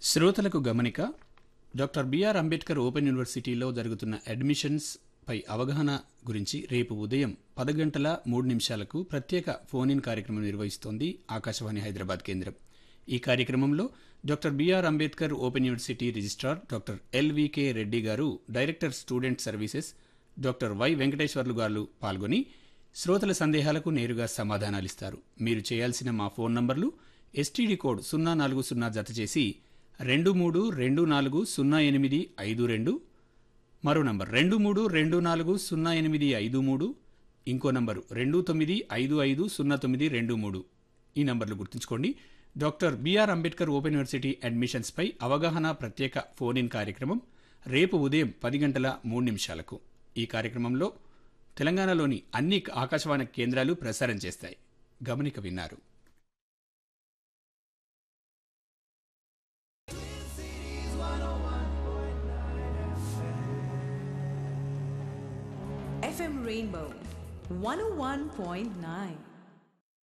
శ్రోతలకు గమనిక doctor B R Ambedkar open యూనివర్సిటీలో జరుగుతున్న అడ్మిషన్స్ పై అవగాహన గురించి రేపు ఉదయం పది గంటల మూడు నిమిషాలకు ప్రత్యేక ఫోన్ ఇన్ కార్యక్రమం నిర్వహిస్తోంది ఆకాశవాణి హైదరాబాద్ కేంద్రం ఈ కార్యక్రమంలో doctor B R Ambedkar open university registrar doctor L V K Reddy garu director student services doctor Y Venkateswarlu garu పాల్గొని శ్రోతల సందేహాలకు నేరుగా సమాధానాలిస్తారు మీరు చేయాల్సిన మా ఫోన్ నంబర్లు ఎస్టీడీ కోడ్ సున్నా నాలుగు సున్నా జత చేసి రెండు మూడు రెండు నాలుగు సున్నా ఎనిమిది ఐదు రెండు మరో నంబర్ రెండు మూడు రెండు నాలుగు సున్నా ఎనిమిది ఐదు మూడు ఇంకో నంబరు రెండు తొమ్మిది ఐదు ఐదు సున్నా తొమ్మిది రెండు మూడు ఈ నంబర్లు గుర్తుంచుకోండి doctor B R Ambedkar open university అడ్మిషన్స్పై అవగాహన ప్రత్యేక ఫోన్ ఇన్ కార్యక్రమం రేపు ఉదయం పది గంటల మూడు నిమిషాలకు ఈ కార్యక్రమంలో తెలంగాణలోని అన్ని ఆకాశవాణి కేంద్రాలు ప్రసారం చేస్తాయి గమనిక విన్నారు FM Rainbow 101.9.